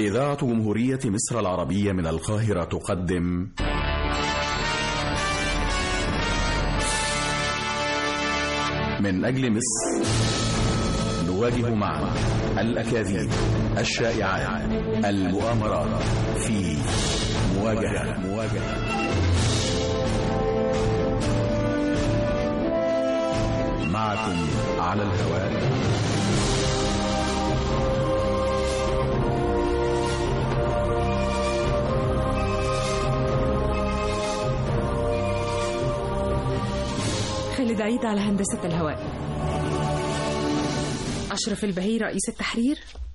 إذاعة جمهورية مصر العربية من القاهرة تقدم من أجل مصر نواجه معا الأكاذيب الشائعات المؤامرات في مواجهة مواجهة معكم على الهواء خالد عيد على هندسة الهواء أشرف البهي رئيس التحرير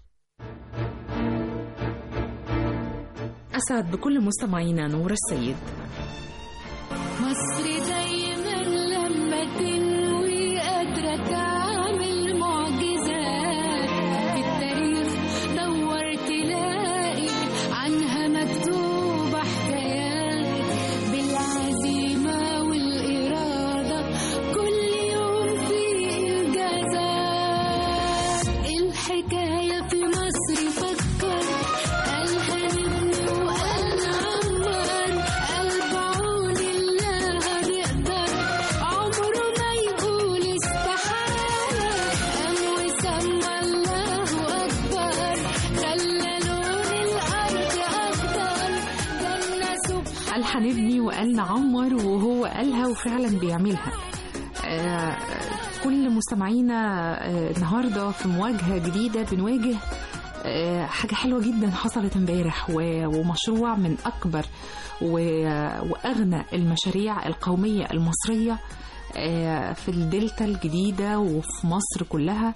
أسعد بكل مستمعينا نور السيد مصر دايما لما تنوي قادرة تعمل معجزات في التاريخ دور تلاقي عنها مكتوبة حكايات بالعزيمة والإرادة كل يوم في إنجازات الحكاية في مصر فكر قالها نبني وقالنا عمر قلب عون الله هنقدر عمره ما يقول استحالة قام وسمى الله أكبر خلى لون الأرض أخضر جنة سبحان قال هنبني وقال نعمر وهو قالها وفعلا بيعملها آه، كل مستمعينا آه، النهارده في مواجهه جديده بنواجه آه، حاجه حلوه جدا حصلت امبارح و- ومشروع من اكبر و- واغنى المشاريع القوميه المصريه آه، في الدلتا الجديده وفي مصر كلها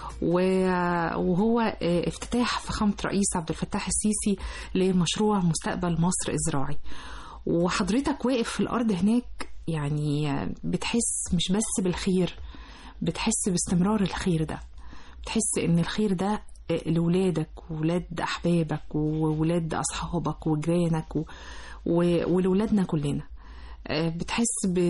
و- وهو آه، افتتاح فخامه رئيس عبد الفتاح السيسي لمشروع مستقبل مصر الزراعي وحضرتك واقف في الأرض هناك يعني بتحس مش بس بالخير بتحس باستمرار الخير ده بتحس إن الخير ده لولادك وولاد أحبابك وولاد أصحابك وجيرانك و... و... ولولادنا كلنا آه، بتحس ب...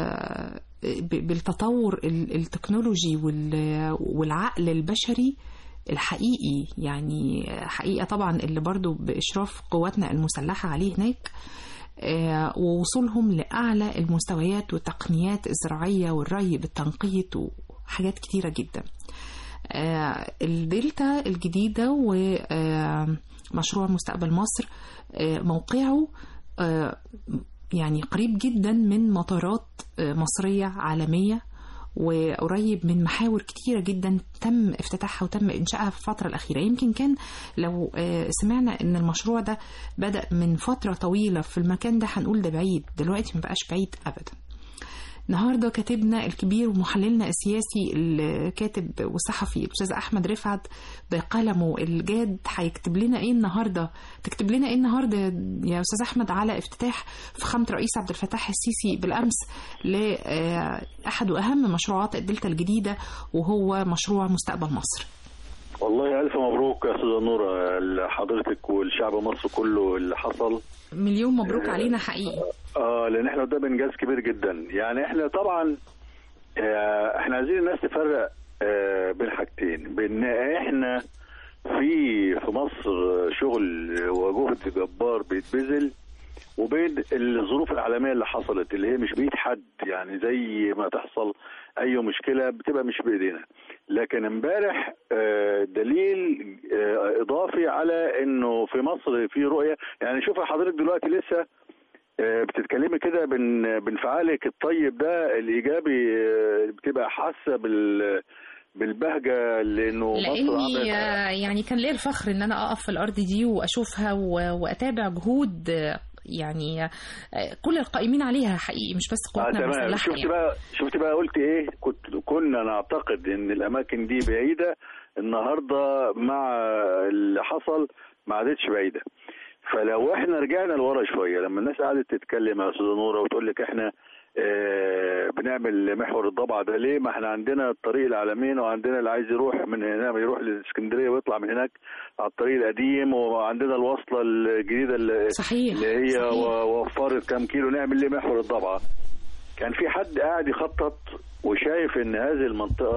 ب- بالتطور ال- التكنولوجي وال- والعقل البشري الحقيقي يعني حقيقة طبعا اللي برضو بإشراف قواتنا المسلحة عليه هناك آه، ووصولهم لأعلى المستويات والتقنيات الزراعية والري بالتنقيط وحاجات كتيرة جدا آه، الدلتا الجديدة ومشروع مستقبل مصر آه، موقعه آه، يعني قريب جدا من مطارات آه، مصرية عالمية وقريب من محاور كتيرة جدا تم افتتاحها وتم إنشائها في الفترة الأخيرة يمكن كان لو آه، سمعنا إن المشروع ده بدأ من فترة طويلة في المكان ده هنقول ده بعيد دلوقتي مبقاش بعيد أبدا النهارده كاتبنا الكبير ومحللنا السياسي الكاتب والصحفي الاستاذ احمد رفعت بقلمه الجاد هيكتب لنا ايه النهارده تكتب لنا ايه النهارده يا استاذ احمد على افتتاح فخامه رئيس عبد الفتاح السيسي بالامس لاحد واهم مشروعات الدلتا الجديده وهو مشروع مستقبل مصر والله ألف مبروك يا أستاذة نورة لحضرتك والشعب مصر كله اللي حصل مليون مبروك علينا حقيقي اه لأن احنا قدام إنجاز كبير جدا يعني احنا طبعا آه احنا عايزين الناس تفرق آه بين حاجتين بين احنا في في مصر شغل وجهد جبار بيتبذل وبين الظروف العالميه اللي حصلت اللي هي مش بايد حد يعني زي ما تحصل اي مشكله بتبقى مش بايدينا لكن امبارح آه، دليل آه، اضافي على انه في مصر في رؤيه يعني شوف حضرتك دلوقتي لسه آه، بتتكلمي كده بان بانفعالك الطيب ده الايجابي آه، بتبقى حاسه بال بالبهجه لانه مصر لاني عملت آه، يعني كان ليا الفخر ان انا اقف في الارض دي واشوفها و- واتابع جهود آه، يعني آه، كل القائمين عليها حقيقي مش بس آه قواتنا تمام المسلحه شفت يعني. بقى شفت بقى قلت ايه كنت كنا نعتقد ان الاماكن دي بعيده النهارده مع اللي حصل ما عادتش بعيده فلو احنا رجعنا لورا شويه لما الناس قعدت تتكلم يا استاذه نوره وتقول لك احنا آه بنعمل محور الضبع ده ليه؟ ما احنا عندنا الطريق العالمين وعندنا اللي عايز يروح من هنا يروح لاسكندريه ويطلع من هناك على الطريق القديم وعندنا الوصله الجديده اللي صحيح اللي هي صحيح. و- وفرت كام كيلو نعمل ليه محور الضبعه كان في حد قاعد يخطط وشايف ان هذه المنطقه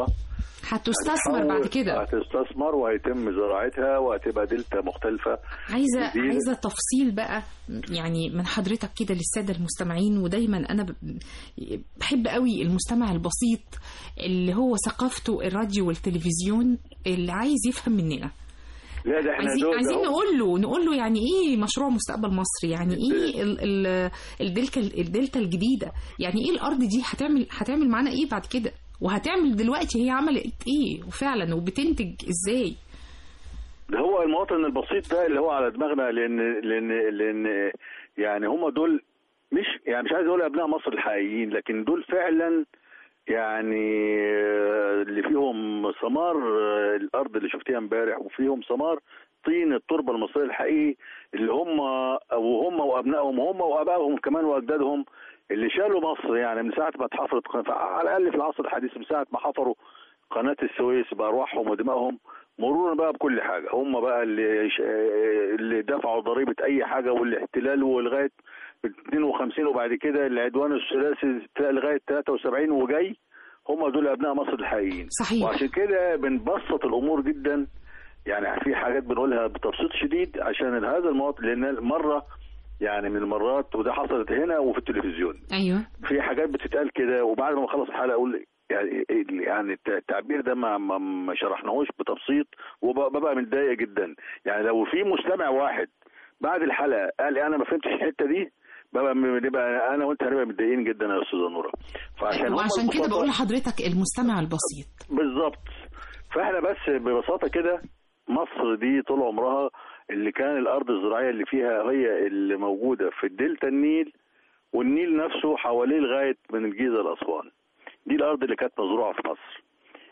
هتستثمر بعد كده هتستثمر وهيتم زراعتها وهتبقى دلتا مختلفة عايزه جديدة. عايزه تفصيل بقى يعني من حضرتك كده للساده المستمعين ودايما انا ب- بحب قوي المستمع البسيط اللي هو ثقافته الراديو والتلفزيون اللي عايز يفهم مننا لا ده احنا عايزين دول عايزين أهو. نقول له نقول له يعني ايه مشروع مستقبل مصر يعني ايه ال ال الدلتا الدلتا الجديده يعني ايه الارض دي هتعمل هتعمل معانا ايه بعد كده وهتعمل دلوقتي هي عملت ايه وفعلا وبتنتج ازاي ده هو المواطن البسيط ده اللي هو على دماغنا لان لان لان يعني هم دول مش يعني مش عايز اقول ابناء مصر الحقيقيين لكن دول فعلا يعني آه، اللي فيهم ثمار آه، الارض اللي شفتيها امبارح وفيهم ثمار طين التربه المصريه الحقيقي اللي هم وهم وابنائهم وهم وابائهم كمان واجدادهم اللي شالوا مصر يعني من ساعه ما اتحفرت قناة- على الاقل في العصر الحديث من ساعه ما حفروا قناه السويس بارواحهم ودمائهم مرورا بقى بكل حاجه هم بقى اللي ش- اللي دفعوا ضريبه اي حاجه والاحتلال ولغايه 52 وبعد كده العدوان الثلاثي لغايه 73 وجاي هم دول ابناء مصر الحقيقيين صحيح. وعشان كده بنبسط الامور جدا يعني في حاجات بنقولها بتبسيط شديد عشان هذا المواطن لان مره يعني من المرات وده حصلت هنا وفي التلفزيون ايوه في حاجات بتتقال كده وبعد ما اخلص الحلقه اقول يعني يعني الت- التعبير ده ما ما, ما شرحناهوش بتبسيط وببقى متضايق جدا يعني لو في مستمع واحد بعد الحلقه قال انا ما فهمتش الحته دي ببقى بنبقى انا وانت هنبقى متضايقين جدا يا استاذه نوره فعشان هم وعشان كده البساطة- بقول لحضرتك المستمع البسيط بالظبط فاحنا بس ببساطه كده مصر دي طول عمرها اللي كان الارض الزراعيه اللي فيها هي اللي موجوده في الدلتا النيل والنيل نفسه حواليه لغايه من الجيزه لاسوان دي الارض اللي كانت مزروعه في مصر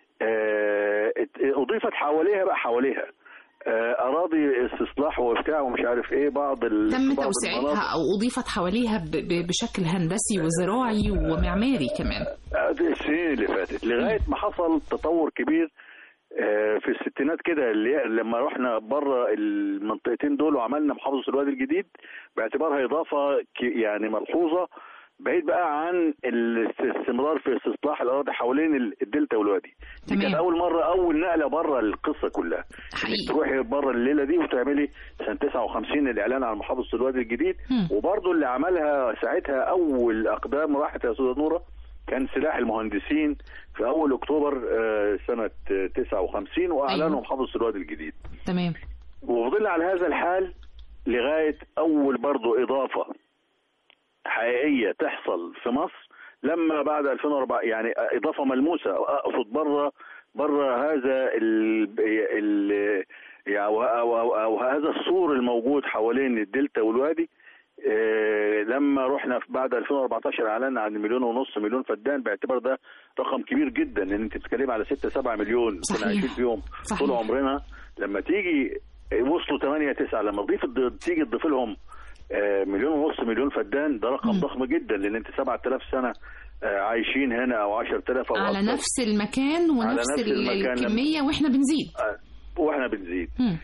آه، ات- اضيفت حواليها بقى حواليها آه، اراضي استصلاح وبتاع ومش عارف ايه بعض ال- تم بعض توسعتها المناطق. او اضيفت حواليها ب- ب- بشكل هندسي وزراعي ومعماري كمان دي السنين اللي فاتت لغايه ما حصل تطور كبير آه، في الستينات كده اللي لما رحنا بره المنطقتين دول وعملنا محافظه الوادي الجديد باعتبارها اضافه ك- يعني ملحوظه بعيد بقى عن الاستمرار في استصلاح الاراضي حوالين ال- الدلتا والوادي دي تمام. كانت اول مره اول نقله بره القصه كلها حقيقي. انك تروحي بره الليله دي وتعملي سنه 59 الاعلان عن محافظه الوادي الجديد مم. وبرضه اللي عملها ساعتها اول اقدام راحت يا استاذه نوره كان سلاح المهندسين في اول اكتوبر آه، سنه آه، 59 واعلنوا أيوة. محافظه الوادي الجديد تمام وفضلنا على هذا الحال لغايه اول برضه اضافه حقيقيه تحصل في مصر لما بعد 2004 يعني اضافه ملموسه اقصد بره بره هذا ال ال يعني أو, أو, أو, او هذا السور الموجود حوالين الدلتا والوادي آه، لما رحنا في بعد 2014 اعلنا عن مليون ونص مليون فدان باعتبار ده رقم كبير جدا لان انت بتتكلم على 6 7 مليون كنا صحيح. عايشين فيهم صحيح. طول عمرنا لما تيجي وصلوا 8 9 لما تضيف تيجي تضيف لهم آه، مليون ونص مليون فدان ده رقم مم. ضخم جدا لان انت 7000 سنه آه، عايشين هنا او 10000 او على أكتر. نفس المكان ونفس نفس ال- المكان. الكميه واحنا بنزيد آه، واحنا بنزيد مم.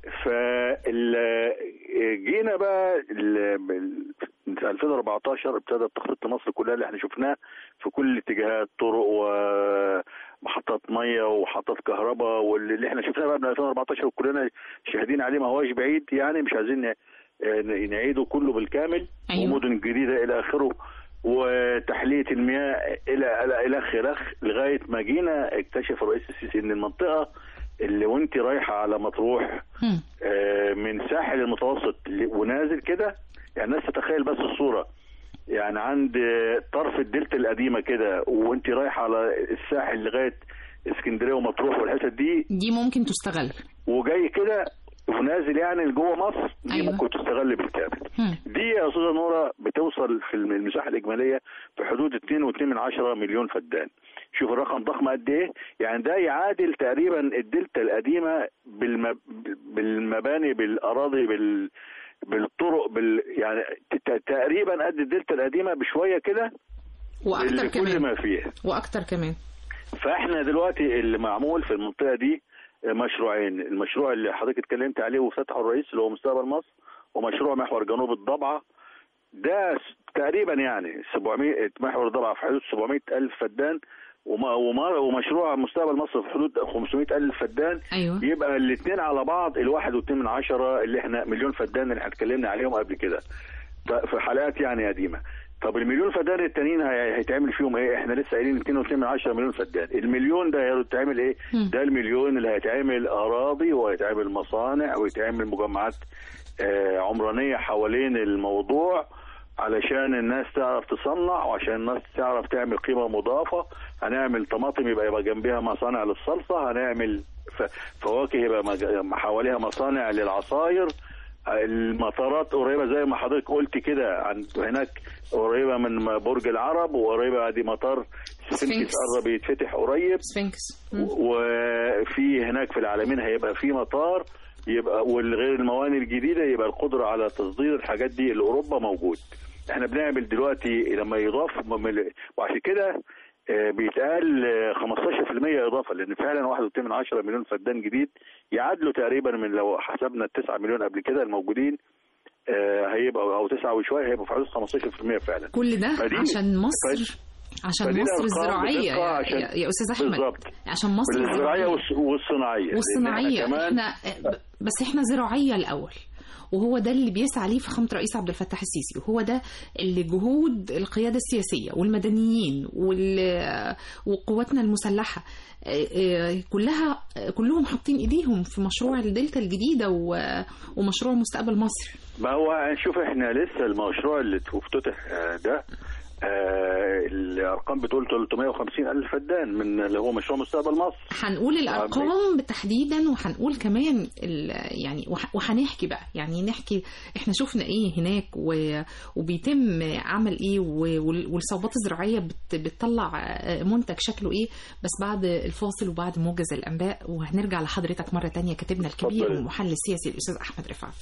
فال جينا بقى ال- بال- من 2014 ابتدى تخطيط مصر كلها اللي احنا شفناه في كل الاتجاهات طرق ومحطات ميه ومحطات كهرباء واللي احنا شفناه بقى من 2014 وكلنا شاهدين عليه ما هواش بعيد يعني مش عايزين ن- ن- نعيده كله بالكامل أيوة. ومدن جديده الى اخره وتحليه المياه الى الى الى اخره لغايه ما جينا اكتشف الرئيس السيسي ان المنطقه اللي وانت رايحه على مطروح مم. آه، من ساحل المتوسط ل- ونازل كده يعني الناس تتخيل بس الصوره يعني عند آه، طرف الدلتا القديمه كده وانت رايحه على الساحل لغايه اسكندريه ومطروح والحتت دي دي ممكن تستغل وجاي كده ونازل يعني لجوه مصر دي أيوة. ممكن تستغل بالكامل مم. دي يا استاذه نوره بتوصل في الم- المساحه الاجماليه في حدود 2.2 من عشرة مليون فدان شوف الرقم ضخم قد ايه يعني ده يعادل تقريبا الدلتا القديمه بالم... بالمباني بالاراضي بال بالطرق بال يعني ت- تقريبا قد الدلتا القديمه بشويه كده واكتر اللي كل كمان ما فيها واكتر كمان فاحنا دلوقتي اللي معمول في المنطقه دي مشروعين المشروع اللي حضرتك اتكلمت عليه وفتحه الرئيس اللي هو مستقبل مصر ومشروع محور جنوب الضبعه ده س- تقريبا يعني 700 محور الضبعه في حدود 700 الف فدان وما وما ومشروع مستقبل مصر في حدود 500 ألف فدان ايوه يبقى الاثنين على بعض الواحد واثنين من عشرة اللي احنا مليون فدان اللي احنا اتكلمنا عليهم قبل كده ف- في حلقات يعني قديمة طب المليون فدان التانيين هي- هيتعمل فيهم ايه احنا لسه قايلين 2.2 من 10 مليون فدان المليون ده هيتعمل ايه مم. ده المليون اللي هيتعمل اراضي وهيتعمل مصانع ويتعمل مجمعات آه، عمرانية حوالين الموضوع علشان الناس تعرف تصنع وعشان الناس تعرف تعمل قيمة مضافة هنعمل طماطم يبقى يبقى جنبها مصانع للصلصة هنعمل ف- فواكه يبقى مج- حواليها مصانع للعصاير المطارات قريبة زي ما حضرتك قلت كده عن هناك قريبة من برج العرب وقريبة دي مطار سفنكس. سفنكس قرب يتفتح قريب سفنكس مم. وفي هناك في العالمين هيبقى في مطار يبقى والغير الموانئ الجديده يبقى القدره على تصدير الحاجات دي لاوروبا موجود احنا بنعمل دلوقتي لما يضاف من- وعشان كده آه، بيتقال آه، 15% اضافه لان فعلا 1.2 من 10 مليون فدان جديد يعادلوا تقريبا من لو حسبنا ال 9 مليون قبل كده الموجودين آه، هيبقى او 9 وشويه هيبقوا في حدود 15% فعلا كل ده فدي- عشان مصر عشان فدي مصر الأرقام الزراعيه بدقة يا, عشان- يا, يا استاذ احمد بالظبط عشان مصر الزراعيه والص- والصناعيه لأن والصناعيه إحنا كمان احنا بس احنا زراعيه الاول وهو ده اللي بيسعى ليه فخامة الرئيس عبد الفتاح السيسي وهو ده اللي جهود القيادة السياسية والمدنيين وال- وقواتنا المسلحة آه، آه، كلها كلهم حاطين ايديهم في مشروع الدلتا الجديدة و- ومشروع مستقبل مصر ما هو شوف احنا لسه المشروع اللي افتتح آه، ده آه، الارقام بتقول 350 الف فدان من اللي هو مشروع مستقبل مصر هنقول الارقام تحديدا وهنقول كمان ال- يعني وح- وهنحكي بقى يعني نحكي احنا شفنا ايه هناك و- وبيتم عمل ايه و- وال- والصوبات الزراعيه بت- بتطلع آه، منتج شكله ايه بس بعد الفاصل وبعد موجز الانباء وهنرجع لحضرتك مره تانية كاتبنا الكبير اتفضل. والمحلل السياسي الاستاذ احمد رفعت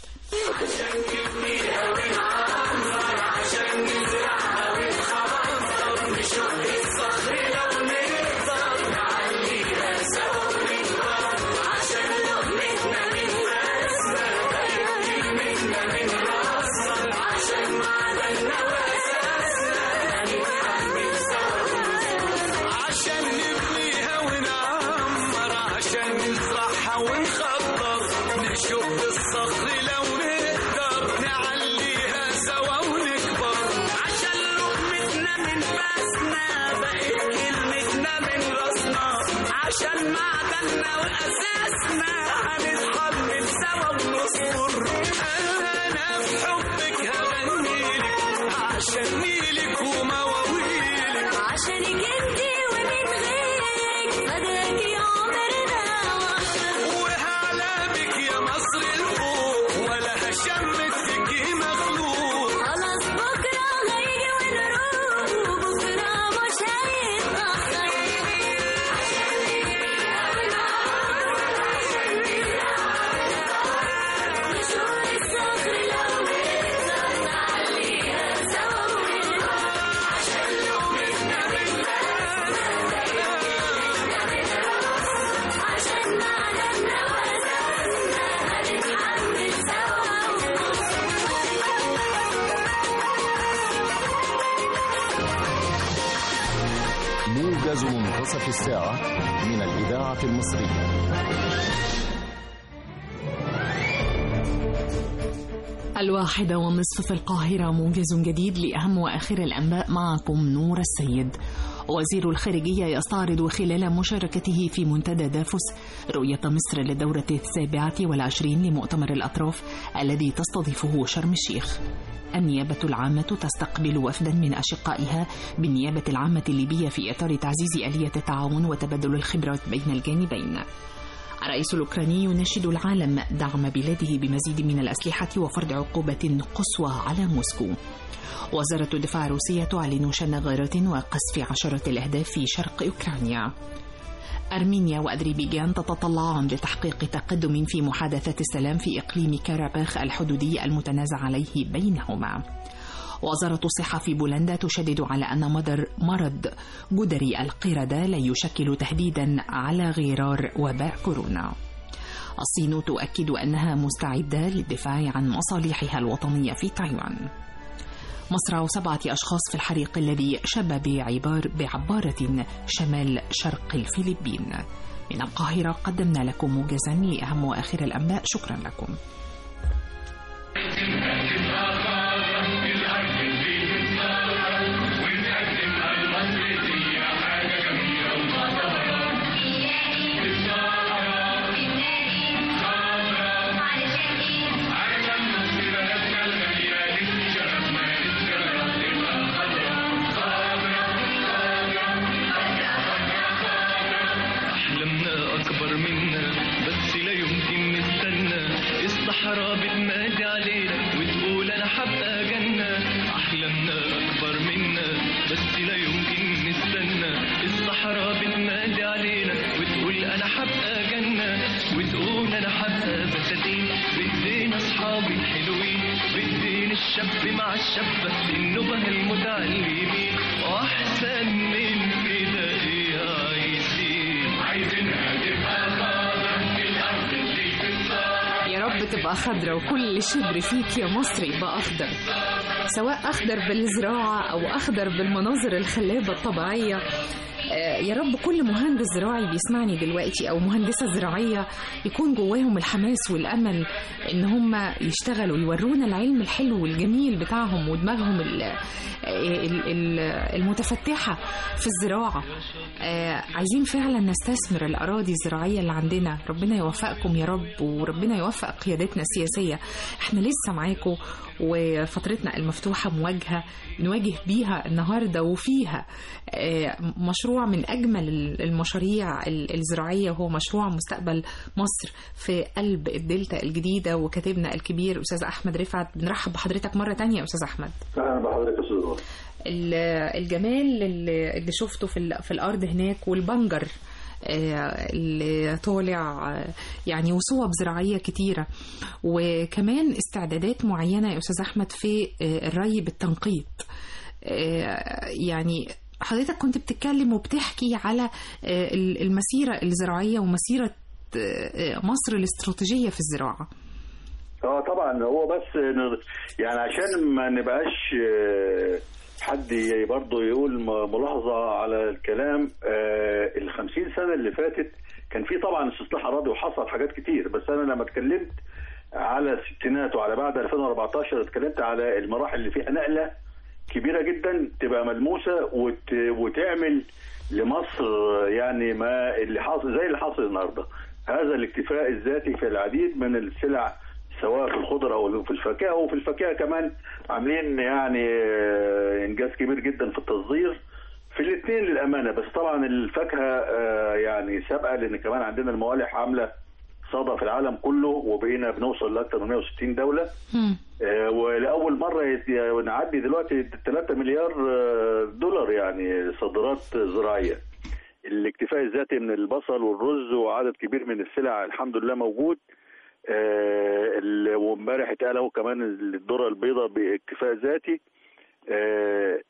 عشان نبنيها ونعمر عشان نزرعها ونخضر نشق الصخر لو نقدر نعليها سوا ونكبر عشان لقمتنا من باسنا بقت كلمتنا من راسنا عشان معدننا واساسنا هنتحمل سوا ونصبر انا في حبك هغنيلك عشان نيلك ومواويلك عشانك انتي ومن غيرك فداكي عمرنا واحنا وهعلامك يا مصر الفوق ولا هشمت فيكي مخلوق خلاص بكرة هيجي ونروح وبكرة مش هيتأخر نشوف الصخر لو نقدر نعليها سوا ونكبر عشان لقمتنا من بلدنا عشان معدننا وأساسنا هنتحمل سوا موجز منتصف الساعة من الإذاعة المصرية الواحدة والنصف في القاهرة موجز جديد لأهم وآخر الأنباء معكم نور السيد وزير الخارجية يستعرض خلال مشاركته في منتدى دافوس رؤية مصر للدورة السابعة والعشرين لمؤتمر الأطراف الذي تستضيفه شرم الشيخ النيابة العامة تستقبل وفدا من أشقائها بالنيابة العامة الليبية في إطار تعزيز آلية التعاون وتبادل الخبرات بين الجانبين الرئيس الأوكراني يناشد العالم دعم بلاده بمزيد من الأسلحة وفرض عقوبة قصوى على موسكو وزارة الدفاع الروسية تعلن شن غارات وقصف عشرة الأهداف في شرق أوكرانيا أرمينيا وأذربيجان تتطلعان لتحقيق تقدم في محادثة السلام في إقليم كاراباخ الحدودي المتنازع عليه بينهما وزارة الصحة في بولندا تشدد على أن مدر مرض جدري القردة لا يشكل تهديدا على غرار وباء كورونا الصين تؤكد أنها مستعدة للدفاع عن مصالحها الوطنية في تايوان مصرع سبعة أشخاص في الحريق الذي شب بعبار بعبارة شمال شرق الفلبين من القاهرة قدمنا لكم موجزا لأهم وآخر الأنباء شكرا لكم أحلامنا أكبر منا بس لا يمكن نستنى الصحراء بتنادي علينا وتقول أنا حبقى جنة أحلامنا أكبر منا بس لا يمكن نستنى الصحراء بتنادي علينا وتقول أنا حبقى جنة وتقول أنا حبقى بساتين بإيدينا أصحابي الحلوين بإيدين الشاب مع الشابة النبه المتعلمين وأحسن من كده إيه عايزين عايزينها تبقى خضرا في الأرض اللي في الصحراء يا رب تبقى خضرة وكل شبر فيك يا مصر يبقى أخضر سواء أخضر بالزراعة أو أخضر بالمناظر الخلابة الطبيعية آه، يا رب كل مهندس زراعي بيسمعني دلوقتي أو مهندسة زراعية يكون جواهم الحماس والأمل إن هم يشتغلوا يورونا العلم الحلو والجميل بتاعهم ودماغهم ال- ال- ال- المتفتحة في الزراعة آه، عايزين فعلا نستثمر الأراضي الزراعية اللي عندنا ربنا يوفقكم يا رب وربنا يوفق قيادتنا السياسية احنا لسه معاكم وفترتنا المفتوحة مواجهة نواجه بيها النهاردة وفيها آه، مشروع من أجمل المشاريع ال- الزراعية وهو مشروع مستقبل مصر في قلب الدلتا الجديدة وكاتبنا الكبير أستاذ أحمد رفعت بنرحب بحضرتك مرة تانية يا أستاذ أحمد اهلا بحضرتك يا استاذ نور. ال- الجمال اللي اللي شفته في ال- في الارض هناك والبنجر آه، اللي طالع آه، يعني وصوب زراعيه كتيره وكمان استعدادات معينه يا استاذ احمد في آه، الري بالتنقيط آه، يعني حضرتك كنت بتتكلم وبتحكي على آه، المسيره الزراعيه ومسيره آه، آه، مصر الاستراتيجيه في الزراعه اه طبعا هو بس ن- يعني عشان ما نبقاش آه، حد ي- برضه يقول م- ملاحظه على الكلام ال 50 سنه اللي فاتت كان في طبعا استصلاح اراضي وحصل حاجات كتير بس انا لما اتكلمت على الستينات وعلى بعد 2014 اتكلمت على المراحل اللي فيها نقله كبيره جدا تبقى ملموسه وت... وتعمل لمصر يعني ما اللي حاصل زي اللي حاصل النهارده هذا الاكتفاء الذاتي في العديد من السلع سواء في الخضره او في الفاكهه وفي الفاكهه كمان عاملين يعني آه، انجاز كبير جدا في التصدير في الاثنين للامانه بس طبعا الفاكهه آه، يعني سابقه لان كمان عندنا الموالح عامله صدى في العالم كله وبقينا بنوصل لاكثر من 160 دوله هم. آه، ولاول مره يت- نعدي دلوقتي 3 مليار آه، دولار يعني صادرات زراعيه الاكتفاء الذاتي من البصل والرز وعدد كبير من السلع الحمد لله موجود آه، ال- وامبارح اتقال اهو كمان الذره البيضاء باكتفاء ذاتي آه،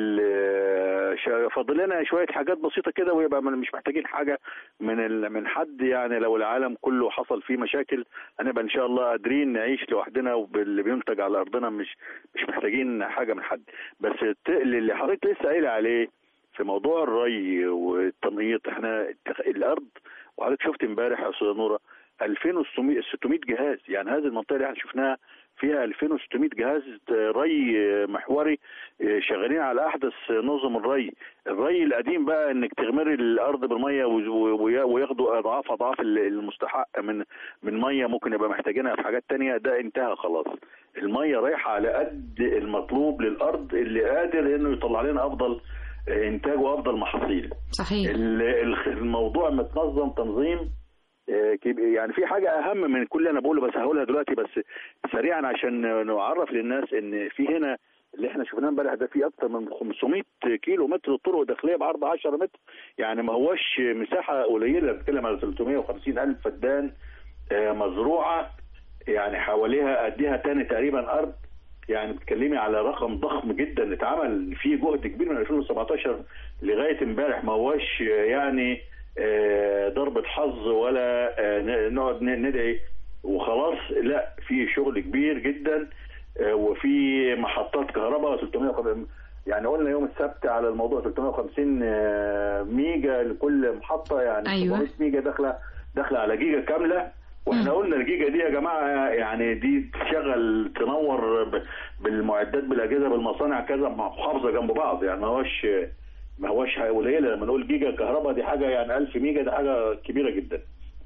ال- شا- فاضل لنا شويه حاجات بسيطه كده ويبقى من- مش محتاجين حاجه من ال- من حد يعني لو العالم كله حصل فيه مشاكل هنبقى ان شاء الله قادرين نعيش لوحدنا وباللي بينتج على ارضنا مش مش محتاجين حاجه من حد بس الت- اللي حضرتك لسه قايل عليه في موضوع الري والتنقيط احنا اتخ- الارض وحضرتك شفت امبارح يا استاذه نوره 2600 جهاز يعني هذه المنطقه اللي احنا شفناها فيها 2600 جهاز ري محوري شغالين على احدث نظم الري الري القديم بقى انك تغمري الارض بالميه و- وي- وياخدوا اضعاف اضعاف المستحق من من ميه ممكن يبقى محتاجينها في حاجات تانية ده انتهى خلاص الميه رايحه على قد المطلوب للارض اللي قادر انه يطلع لنا افضل انتاج وافضل محاصيل صحيح ال- الخ- الموضوع متنظم تنظيم آه، كب- يعني في حاجة أهم من كل اللي أنا بقوله بس هقولها دلوقتي بس سريعا عشان نعرف للناس إن في هنا اللي احنا شفناه امبارح ده في أكتر من 500 كيلو متر طرق داخلية بعرض 10 متر يعني ما هوش مساحة قليلة بتتكلم على 350 ألف فدان آه، مزروعة يعني حواليها قديها تاني تقريبا أرض يعني بتكلمي على رقم ضخم جدا اتعمل فيه جهد كبير من 2017 لغايه امبارح ما هوش يعني آه، ضربه حظ ولا آه، ن- نقعد ن- ندعي وخلاص لا في شغل كبير جدا آه، وفي محطات كهرباء 350 يعني قلنا يوم السبت على الموضوع 350 آه، ميجا لكل محطه يعني أيوة. 700 ميجا داخله داخله على جيجا كامله واحنا مم. قلنا الجيجا دي يا جماعه يعني دي تشغل تنور ب- بالمعدات بالاجهزه بالمصانع كذا محافظه جنب بعض يعني ما هوش ما هوش حاجه قليله لما نقول جيجا كهرباء دي حاجه يعني 1000 ميجا دي حاجه كبيره جدا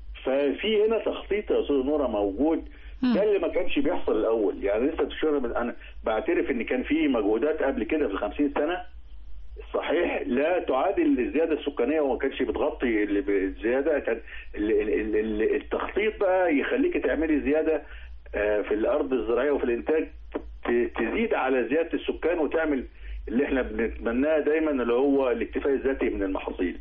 ففي هنا تخطيط يا استاذ نوره موجود مم. ده اللي ما كانش بيحصل الاول يعني لسه تشير من انا بعترف ان كان في مجهودات قبل كده في ال 50 سنه صحيح لا تعادل الزياده السكانيه وما كانش بتغطي اللي بالزياده كان ال- ال- ال- التخطيط بقى يخليك تعملي زياده آه، في الارض الزراعيه وفي الانتاج ت- تزيد على زياده السكان وتعمل اللي احنا بنتمناه دايما اللي هو الاكتفاء الذاتي من المحاصيل.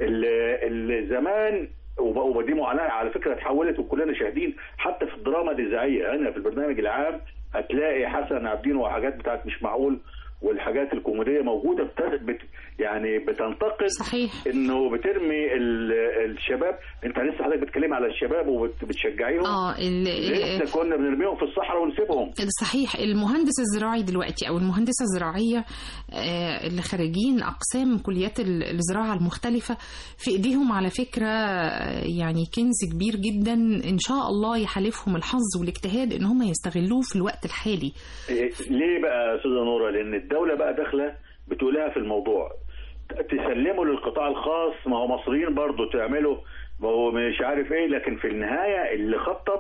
ال- ال- زمان وب- ودي معاناه على فكره اتحولت وكلنا شاهدين حتى في الدراما الاذاعيه هنا في البرنامج العام هتلاقي حسن عابدين وحاجات بتاعت مش معقول والحاجات الكوميديه موجوده بت... بت... يعني بتنتقد صحيح انه بترمي ال... الشباب انت لسه حضرتك بتتكلمي على الشباب وبتشجعيهم اه ال- لسه كنا بنرميهم في الصحراء ونسيبهم صحيح المهندس الزراعي دلوقتي او المهندسه الزراعيه آه، اللي خارجين اقسام كليات ال- الزراعه المختلفه في ايديهم على فكره آه، يعني كنز كبير جدا ان شاء الله يحالفهم الحظ والاجتهاد ان هم يستغلوه في الوقت الحالي إيه، ليه بقى يا استاذه نوره؟ لان الدوله بقى داخله بتقولها في الموضوع تسلموا للقطاع الخاص ما هو مصريين برضو تعملوا ما هو مش عارف ايه لكن في النهايه اللي خطط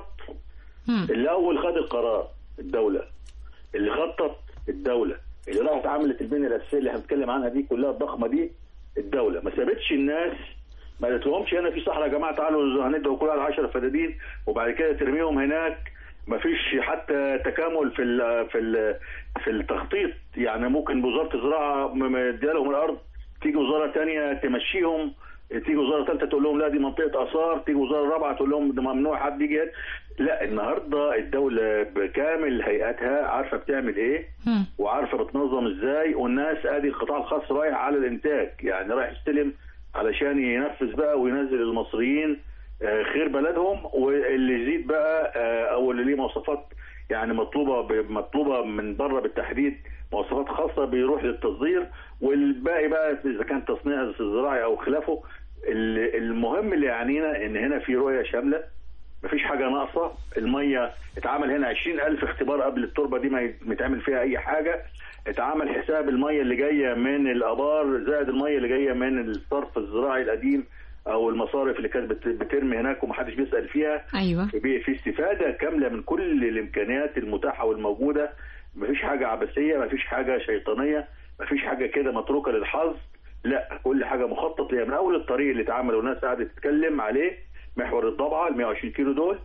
مم. اللي اول خد القرار الدوله اللي خطط الدوله اللي راحت عملت البنيه الاساسيه اللي احنا بنتكلم عنها دي كلها الضخمه دي الدوله ما سابتش الناس ما قالتلهمش هنا في صحراء يا جماعه تعالوا هندوا كل واحد 10 فدادين وبعد كده ترميهم هناك ما فيش حتى تكامل في ال في ال في التخطيط يعني ممكن وزاره الزراعه م- مديها لهم الارض تيجي وزاره تانية تمشيهم تيجي وزاره ثالثه تقول لهم لا دي منطقه اثار تيجي وزاره رابعه تقول لهم ده ممنوع حد يجي هنا. لا النهارده الدوله بكامل هيئاتها عارفه بتعمل ايه مم. وعارفه بتنظم ازاي والناس ادي القطاع الخاص رايح على الانتاج يعني رايح يستلم علشان ينفذ بقى وينزل المصريين آه، خير بلدهم واللي يزيد بقى آه، او اللي ليه مواصفات يعني مطلوبه ب- مطلوبه من بره بالتحديد مواصفات خاصه بيروح للتصدير والباقي بقى اذا كان تصنيع زراعي او خلافه ال- المهم اللي يعنينا ان هنا في رؤيه شامله مفيش حاجه ناقصه الميه اتعمل هنا 20000 اختبار قبل التربه دي ما يت- ما يتعمل فيها اي حاجه اتعمل حساب الميه اللي جايه من الابار زائد الميه اللي جايه من الصرف الزراعي القديم او المصارف اللي كانت بت- بترمي هناك ومحدش بيسال فيها ايوه في في استفاده كامله من كل الامكانيات المتاحه والموجوده مفيش حاجه عبثيه مفيش حاجه شيطانيه مفيش حاجه كده متروكه للحظ لا كل حاجه مخطط ليها من اول الطريق اللي اتعمل والناس قعدت تتكلم عليه محور الضبعه ال 120 كيلو دول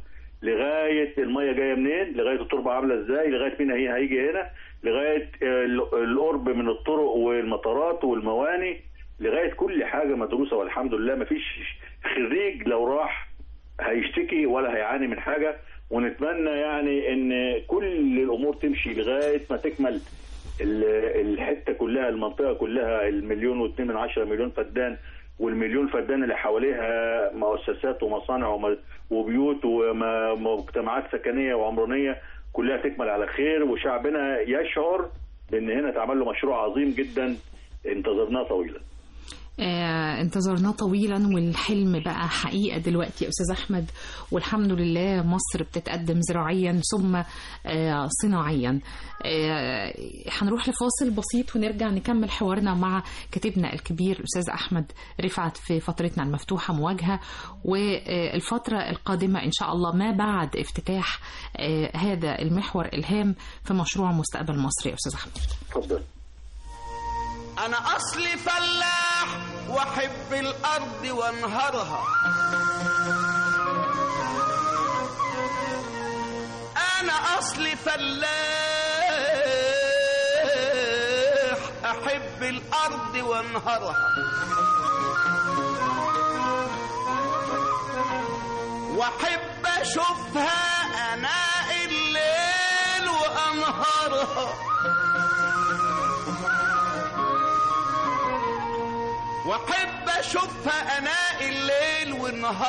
لغايه الميه جايه منين لغايه التربه عامله ازاي لغايه مين هي هيجي هنا لغايه آه، ال- القرب من الطرق والمطارات والمواني لغايه كل حاجه مدروسه والحمد لله مفيش خريج لو راح هيشتكي ولا هيعاني من حاجه ونتمنى يعني ان كل الامور تمشي لغايه ما تكمل ال- الحته كلها المنطقه كلها المليون واثنين من عشرة مليون فدان والمليون فدان اللي حواليها مؤسسات ومصانع وم- وبيوت ومجتمعات سكنيه وعمرانيه كلها تكمل على خير وشعبنا يشعر بان هنا اتعمل له مشروع عظيم جدا انتظرناه طويلا آه، انتظرناه طويلا والحلم بقى حقيقة دلوقتي يا أستاذ أحمد والحمد لله مصر بتتقدم زراعيا ثم آه، صناعيا آه، هنروح لفاصل بسيط ونرجع نكمل حوارنا مع كاتبنا الكبير الأستاذ أحمد رفعت في فترتنا المفتوحة مواجهة والفترة القادمة إن شاء الله ما بعد افتتاح آه، هذا المحور إلهام في مشروع مستقبل مصر يا أستاذ أحمد اتفضل انا اصلي فلاح واحب الارض وانهرها انا اصلي فلاح احب الارض وانهرها واحب اشوفها اناء الليل وانهارها واحب اشوفها اناء الليل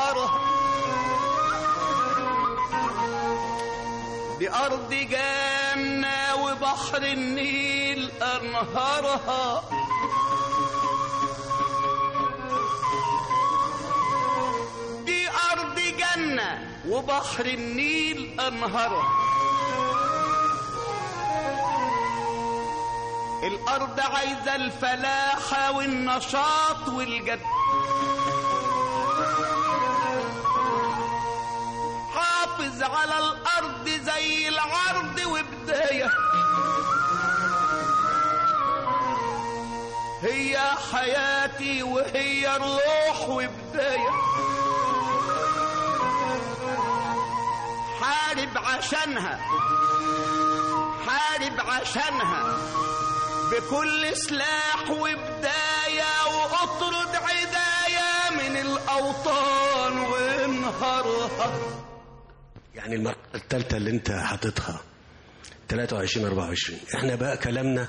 والنهار دي ارض جاي جنة وبحر النيل أنهارها دي أرض جنة وبحر النيل أنهارها الأرض عايزة الفلاحة والنشاط والجد حافظ على الأرض زي العرض وبداية هي حياتي وهي الروح وبداية حارب عشانها حارب عشانها بكل سلاح وبداية وأطرد عداية من الأوطان وانهارها يعني المرحلة الثالثة اللي انت حاططها 23 24 احنا بقى كلامنا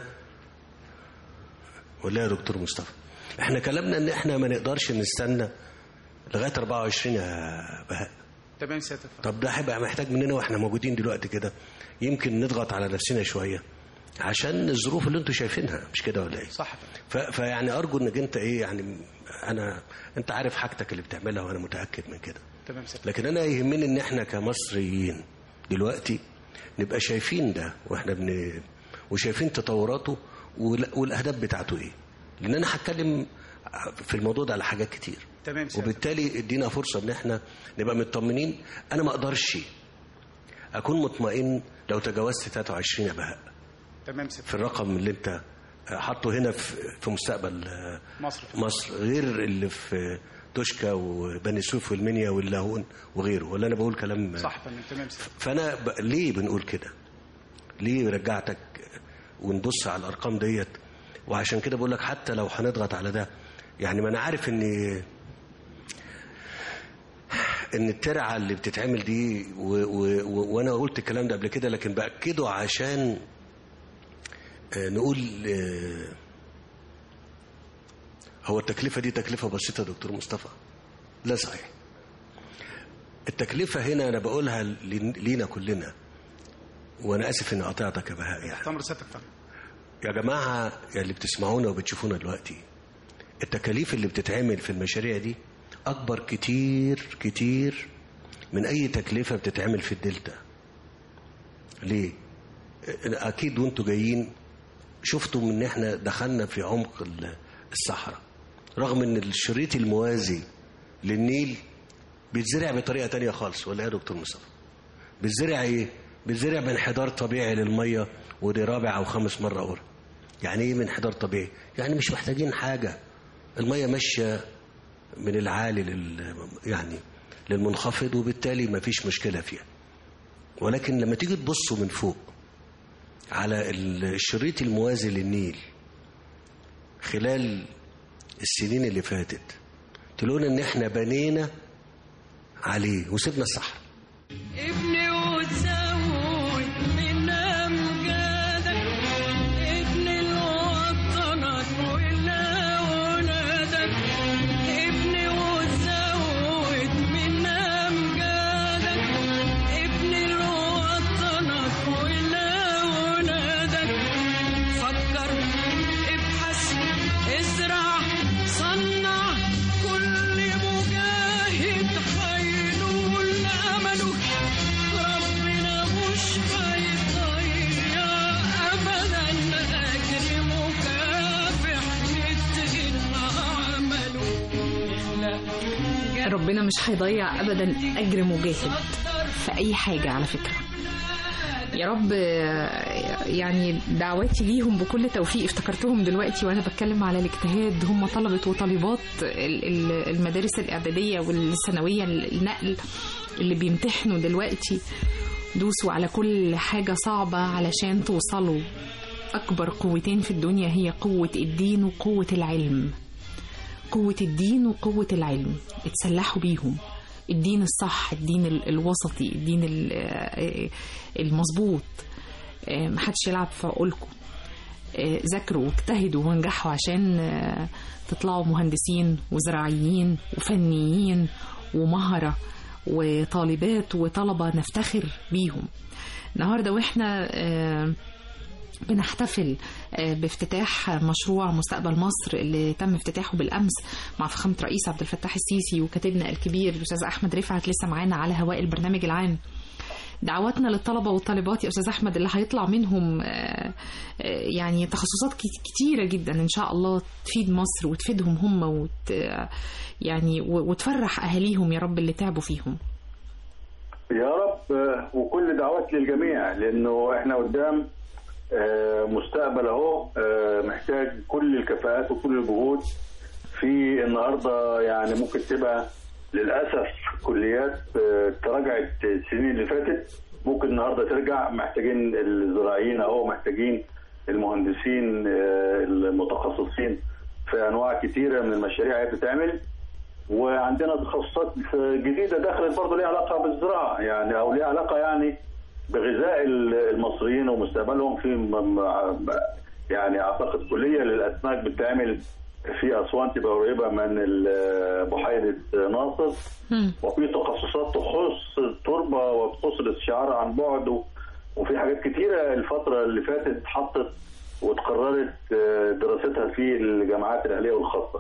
ولا يا دكتور مصطفى احنا كلامنا ان احنا ما نقدرش نستنى لغايه 24 يا بهاء تمام سيادة طب ده هيبقى محتاج مننا واحنا موجودين دلوقتي كده يمكن نضغط على نفسنا شويه عشان الظروف اللي انتوا شايفينها مش كده ولا ايه؟ صح ف... فيعني ارجو انك انت ايه يعني انا انت عارف حاجتك اللي بتعملها وانا متاكد من كده تمام سيادة لكن انا يهمني ان احنا كمصريين دلوقتي نبقى شايفين ده واحنا بن وشايفين تطوراته وال- والاهداف بتاعته ايه لان انا هتكلم في الموضوع ده على حاجات كتير تمام سيادة وبالتالي ادينا فرصه ان احنا نبقى مطمنين انا ما اقدرش اكون مطمئن لو تجاوزت 23 يا بهاء تمام سيادة في الرقم اللي انت حاطه هنا في في مستقبل مصر مصر غير اللي في توشكا وبني سويف والمنيا واللاهون وغيره ولا انا بقول كلام صح تمام تمام سيادة فانا ب... ليه بنقول كده ليه رجعتك ونبص على الارقام ديت وعشان كده بقول لك حتى لو هنضغط على ده يعني ما انا عارف ان ان الترعه اللي بتتعمل دي و... و... و... وانا قلت الكلام ده قبل كده لكن باكده عشان آه، نقول آه، هو التكلفه دي تكلفه بسيطه يا دكتور مصطفى لا صحيح التكلفه هنا انا بقولها لن- لينا كلنا وانا اسف اني قطعتك يا بهاء يعني تمر سيادتك فندم يا جماعه يا اللي بتسمعونا وبتشوفونا دلوقتي التكاليف اللي بتتعمل في المشاريع دي اكبر كتير كتير من اي تكلفه بتتعمل في الدلتا ليه اكيد وانتوا جايين شفتوا ان احنا دخلنا في عمق ال- الصحراء رغم ان الشريط الموازي للنيل بيتزرع بطريقه تانية خالص ولا إيه يا دكتور مصطفى بيتزرع ايه بيتزرع بانحدار طبيعي للميه ودي رابع او خامس مره اخرى يعني ايه من انحدار طبيعي يعني مش محتاجين حاجه الميه ماشيه من العالي لل يعني للمنخفض وبالتالي ما فيش مشكله فيها ولكن لما تيجي تبصوا من فوق على الشريط الموازي للنيل خلال السنين اللي فاتت تقولون ان احنا بنينا عليه وسيبنا الصحراء ابني وتزود من امجادك ابني لوطنك ولأولادك ابني وتزود من امجادك ابني لوطنك ولأولادك فكر ابحث ازرع صنع كل مجاهد هينول امله ربنا مش هيضيع ابدا اجر مكافح مثل عمله ربنا مش هيضيع ابدا اجر مجاهد في اي حاجه على فكره يا رب آه، يعني دعواتي ليهم بكل توفيق افتكرتهم دلوقتي وانا بتكلم على الاجتهاد هم طلبه وطالبات ال- ال- المدارس الاعداديه والثانويه النقل اللي بيمتحنوا دلوقتي دوسوا على كل حاجه صعبه علشان توصلوا اكبر قوتين في الدنيا هي قوه الدين وقوه العلم قوة الدين وقوة العلم اتسلحوا بيهم الدين الصح الدين ال- الوسطي الدين ال- آه، المظبوط آه، محدش يلعب في عقولكم آه، ذاكروا واجتهدوا وانجحوا عشان آه، تطلعوا مهندسين وزراعيين وفنيين ومهرة وطالبات وطلبة نفتخر بيهم النهاردة وإحنا آه، بنحتفل آه، بافتتاح مشروع مستقبل مصر اللي تم افتتاحه بالامس مع فخامه رئيس عبد الفتاح السيسي وكاتبنا الكبير الاستاذ احمد رفعت لسه معانا على هواء البرنامج العام دعواتنا للطلبه والطالبات يا استاذ احمد اللي هيطلع منهم آه، آه، يعني تخصصات كت- كتيره جدا ان شاء الله تفيد مصر وتفيدهم هم وت يعني و- وتفرح اهاليهم يا رب اللي تعبوا فيهم يا رب آه، وكل دعوات للجميع لانه احنا قدام آه، مستقبل اهو آه، محتاج كل الكفاءات وكل الجهود في النهارده يعني ممكن تبقى للاسف كليات آه، تراجعت السنين اللي فاتت ممكن النهارده ترجع محتاجين الزراعيين اهو محتاجين المهندسين آه، المتخصصين في انواع كتيره من المشاريع اللي بتتعمل وعندنا تخصصات جديده دخلت برضه ليها علاقه بالزراعه يعني او ليها علاقه يعني بغذاء المصريين ومستقبلهم في م- م- يعني اعتقد كليه للاسماك بتتعمل في اسوان تبقى قريبه من ال- بحيره ناصر وفي تخصصات تخص التربه وتخص الاستشعار عن بعد و- وفي حاجات كتيره الفتره اللي فاتت اتحطت واتقررت آه، دراستها في الجامعات الاهليه والخاصه.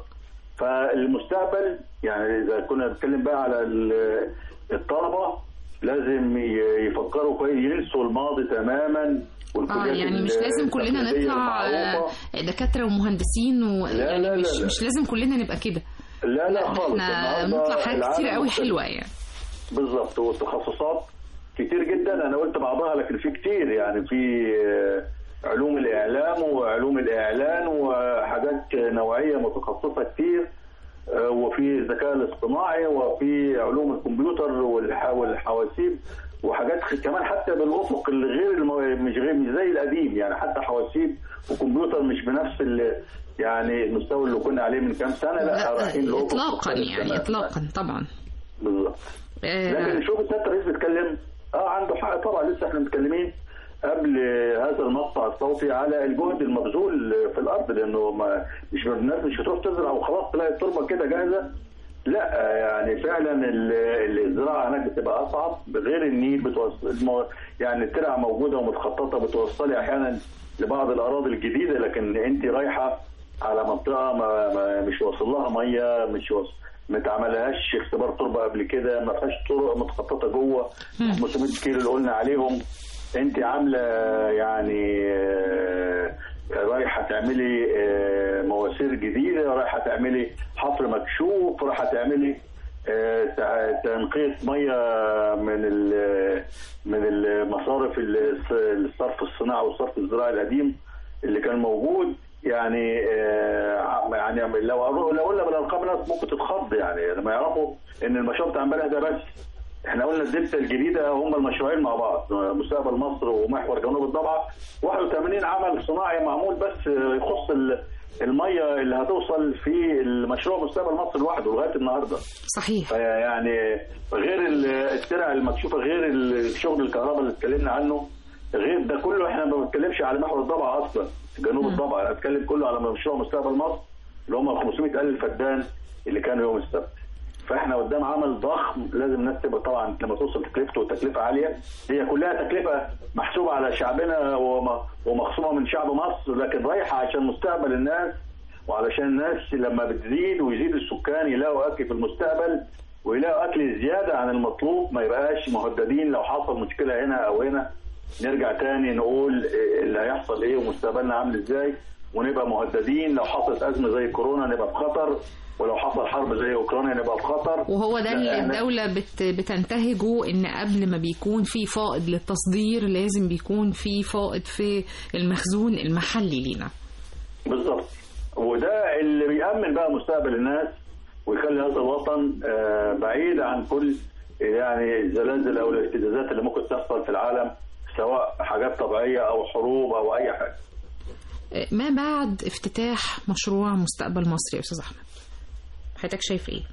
فالمستقبل يعني اذا كنا بنتكلم بقى على ال- الطلبه لازم ي- يفكروا كويس ينسوا الماضي تماما اه والكليات يعني مش لازم كلنا التقليدية نطلع المعروفة. آه، دكاتره ومهندسين و... لا، يعني لا، مش لا، لا. مش لازم كلنا نبقى كده لا لا خالص احنا النهاردة نطلع حاجات كتير العالم قوي مختلف. حلوه يعني بالظبط والتخصصات كتير جدا انا قلت بعضها لكن في كتير يعني في آه، علوم الاعلام وعلوم الاعلان وحاجات نوعيه متخصصه كتير آه، وفي الذكاء الاصطناعي وفي علوم الكمبيوتر والح- والحواسيب وحاجات خ- كمان حتى بالافق اللي غير المو... مش غير مش زي القديم يعني حتى حواسيب وكمبيوتر مش بنفس ال... يعني المستوى اللي كنا عليه من كام سنه لا, رايحين لأفق اطلاقا مختلف يعني تماماً. اطلاقا طبعا بالظبط آه، لكن شوف السيد الرئيس بيتكلم اه عنده حق طبعا لسه احنا متكلمين قبل هذا المقطع الصوتي على الجهد المبذول في الارض لانه ما مش الناس مش هتروح تزرع وخلاص تلاقي التربه كده جاهزه لا يعني فعلا ال- الزراعه هناك بتبقى اصعب غير النيل بتوصل المو- يعني الترع موجوده ومتخططه بتوصلي احيانا لبعض الاراضي الجديده لكن انت رايحه على منطقه ما ما مش واصل لها ميه مش واصل ما اتعملهاش اختبار تربه قبل كده ما فيهاش طرق متخططه جوه 500 كيلو اللي قلنا عليهم انت عامله يعني آه، رايحه تعملي آه، مواسير جديده رايحه تعملي حفر مكشوف رايحه تعملي آه، تع- تنقية مية من ال- من المصارف الص- الصرف الصناعي والصرف الزراعي القديم اللي كان موجود يعني آه، يعني لو لو قلنا بالارقام الناس ممكن تتخض يعني لما يعرفوا ان المشروع بتاع امبارح ده بس احنا قلنا الدلتا الجديده هم المشروعين مع بعض مستقبل مصر ومحور جنوب الضبعه 81 عمل صناعي معمول بس يخص ال- الميه اللي هتوصل في المشروع مستقبل مصر لوحده لغايه النهارده صحيح يعني غير ال- الترع المكشوفه غير الشغل الكهرباء اللي اتكلمنا عنه غير ده كله احنا ما بنتكلمش على محور الضبعه اصلا جنوب الضبعه انا بتكلم كله على مشروع مستقبل مصر اللي هم 500 الف فدان اللي كانوا يوم السبت فاحنا قدام عمل ضخم لازم الناس تبقى طبعا لما توصل تكلفته وتكلفه عاليه هي كلها تكلفه محسوبه على شعبنا وم- ومخصومه من شعب مصر لكن رايحه عشان مستقبل الناس وعلشان الناس لما بتزيد ويزيد السكان يلاقوا اكل في المستقبل ويلاقوا اكل زياده عن المطلوب ما يبقاش مهددين لو حصل مشكله هنا او هنا نرجع تاني نقول إيه اللي هيحصل ايه ومستقبلنا عامل ازاي ونبقى مهددين لو حصلت ازمه زي كورونا نبقى في خطر ولو حصل حرب زي اوكرانيا نبقى في خطر وهو ده اللي لا، إحنا- الدولة بت بتنتهجه ان قبل ما بيكون في فائض للتصدير لازم بيكون في فائض في المخزون المحلي لينا بالظبط وده اللي بيأمن بقى مستقبل الناس ويخلي هذا الوطن آه، بعيد عن كل يعني الزلازل او الاهتزازات اللي ممكن تحصل في العالم سواء حاجات طبيعيه او حروب او اي حاجه. ما بعد افتتاح مشروع مستقبل مصر يا استاذ احمد حضرتك شايف ايه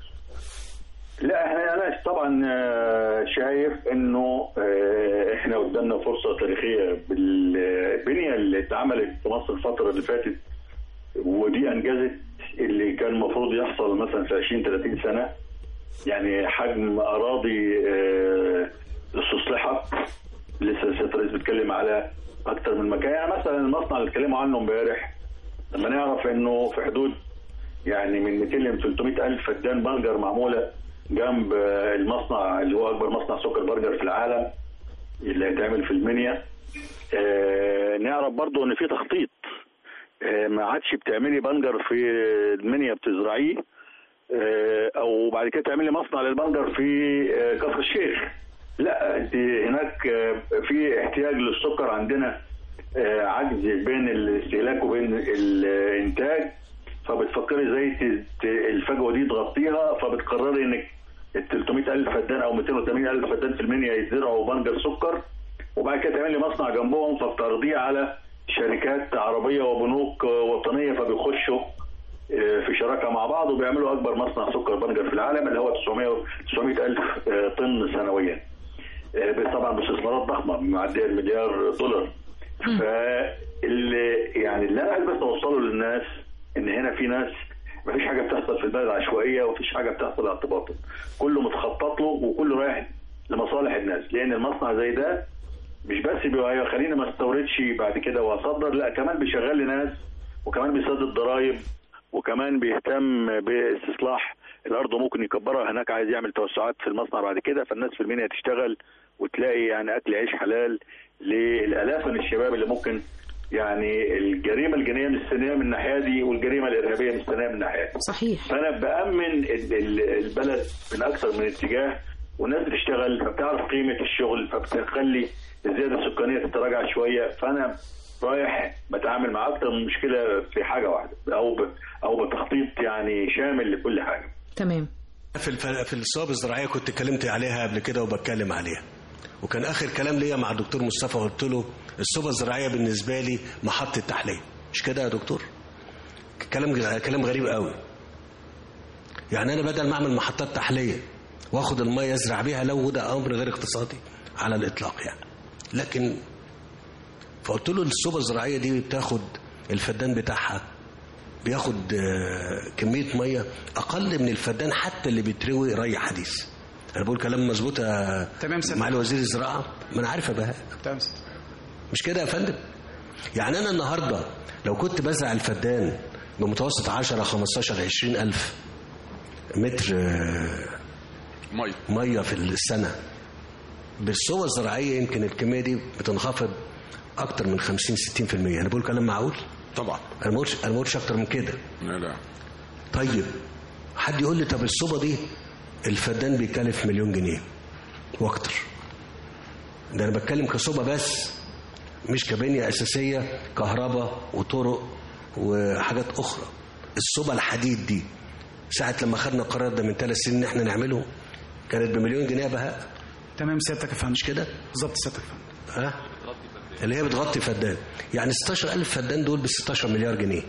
لا احنا انا طبعا آه، شايف انه آه، احنا قدامنا فرصه تاريخيه بالبنيه اللي اتعملت في مصر الفتره اللي فاتت ودي انجزت اللي كان المفروض يحصل مثلا في 20 30 سنه يعني حجم اراضي آه، استصلحت لسه سياده الرئيس بيتكلم على اكتر من مكان يعني مثلا المصنع اللي اتكلموا عنه امبارح لما نعرف انه في حدود يعني من 200 ل 300 الف فدان برجر معموله جنب آه، المصنع اللي هو اكبر مصنع سكر برجر في العالم اللي هيتعمل في المنيا آه، نعرف برضو ان في تخطيط آه، ما عادش بتعملي بنجر في المنيا بتزرعيه آه، او بعد كده تعملي مصنع للبنجر في آه، كفر الشيخ لا انت هناك آه، في احتياج للسكر عندنا آه، عجز بين الاستهلاك وبين الانتاج فبتفكري ازاي ت- ت- الفجوه دي تغطيها فبتقرري انك ال 300 الف فدان او 280 الف فدان في المنيا يتزرعوا بنجر سكر وبعد كده تعملي مصنع جنبهم فبتعرضيه على شركات عربيه وبنوك آه، وطنيه فبيخشوا آه، في شراكه مع بعض وبيعملوا اكبر مصنع سكر بنجر في العالم اللي هو 900 900 الف آه، طن سنويا آه، بس طبعا باستثمارات ضخمه معديه المليار دولار فاللي يعني اللي انا عايز بس اوصله للناس ان هنا في ناس مفيش حاجه بتحصل في البلد عشوائيه ومفيش حاجه بتحصل اعتباطا كله متخطط له وكله رايح لمصالح الناس لان المصنع زي ده مش بس بيبقى يخليني ما استوردش بعد كده واصدر لا كمان بيشغل لي ناس وكمان بيسدد ضرائب وكمان بيهتم باستصلاح الارض ممكن يكبرها هناك عايز يعمل توسعات في المصنع بعد كده فالناس في المنيا تشتغل وتلاقي يعني اكل عيش حلال للالاف من الشباب اللي ممكن يعني الجريمه الجنائيه مستنيه من الناحيه دي والجريمه الارهابيه مستنيه من الناحيه دي صحيح فانا بامن ال- ال- البلد من اكثر من اتجاه والناس بتشتغل فبتعرف قيمه الشغل فبتخلي الزياده السكانيه تتراجع شويه فانا رايح بتعامل مع اكثر من مشكله في حاجه واحده او ب... او بتخطيط يعني شامل لكل حاجه تمام في الف... في الصواب الزراعيه كنت اتكلمت عليها قبل كده وبتكلم عليها وكان اخر كلام ليا مع الدكتور مصطفى قلت له الصوبه الزراعيه بالنسبه لي محطه تحليه مش كده يا دكتور كلام كلام غريب قوي يعني انا بدل ما اعمل محطات تحليه واخد الميه ازرع بيها لو ده امر غير اقتصادي على الاطلاق يعني لكن فقلت له الصوبه الزراعيه دي بتاخد الفدان بتاعها بياخد آه، كميه ميه اقل من الفدان حتى اللي بيتروي ري حديث انا بقول كلام مظبوط يا تمام سيادة. معالي وزير الزراعه ما انا عارف يا بهاء تمام سيادة. مش كده يا فندم يعني انا النهارده لو كنت بزرع الفدان بمتوسط 10 15 20 الف متر آه، ميه ميه في السنه بالصوبه الزراعيه يمكن الكميه دي بتنخفض اكتر من 50 60% انا بقول كلام معقول طبعا انا ما بقولش انا ما بقولش اكتر من كده لا لا طيب حد يقول لي طب الصوبه دي الفدان بيكلف مليون جنيه واكتر ده انا بتكلم كصوبه بس مش كبنيه اساسيه كهرباء وطرق وحاجات اخرى الصوبه الحديد دي ساعه لما خدنا القرار ده من ثلاث سنين ان احنا نعمله كانت بمليون جنيه يا بهاء تمام سيادتك يا فندم مش كده بالظبط سيادتك يا فندم ها اللي هي بتغطي فدان يعني 16000 فدان دول ب 16 مليار جنيه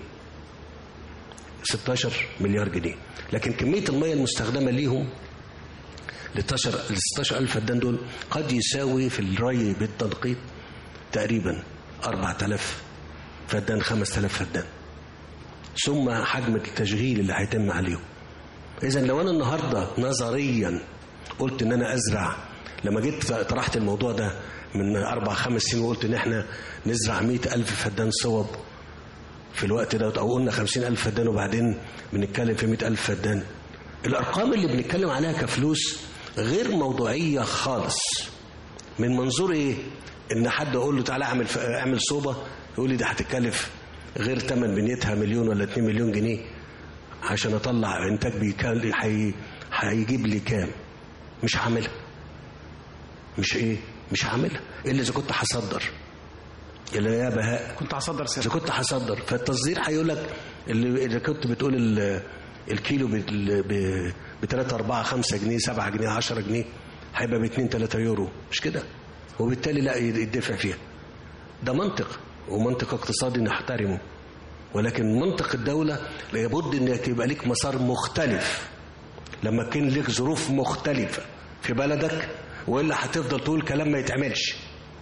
16 مليار جنيه لكن كمية المية المستخدمة ليهم ل 16000 فدان دول قد يساوي في الري بالتنقيط تقريبا 4000 فدان 5000 فدان ثم حجم التشغيل اللي هيتم عليهم اذا لو انا النهارده نظريا قلت ان انا ازرع لما جيت طرحت الموضوع ده من اربع خمس سنين وقلت ان احنا نزرع مئة الف فدان صوب في الوقت ده او قلنا خمسين الف فدان وبعدين بنتكلم في مئة الف فدان الارقام اللي بنتكلم عليها كفلوس غير موضوعيه خالص من منظور ايه ان حد اقول له تعالى اعمل اعمل صوبه يقول لي ده هتكلف غير ثمن بنيتها مليون ولا 2 مليون جنيه عشان اطلع انتاج بيكال هي- هيجيب لي كام مش هعملها مش ايه مش هعملها الا اذا كنت هصدر الا يا بهاء كنت هصدر اذا سيادتك كنت هصدر فالتصدير هيقول لك اللي اذا كنت بتقول ال- الكيلو ب 3 4 5 جنيه 7 جنيه 10 جنيه هيبقى ب 2 3 يورو مش كده وبالتالي لا يدفع فيها ده منطق ومنطق اقتصادي نحترمه ولكن منطق الدولة لابد انك يبقى ليك مسار مختلف لما كان ليك ظروف مختلفة في بلدك والا هتفضل تقول كلام ما يتعملش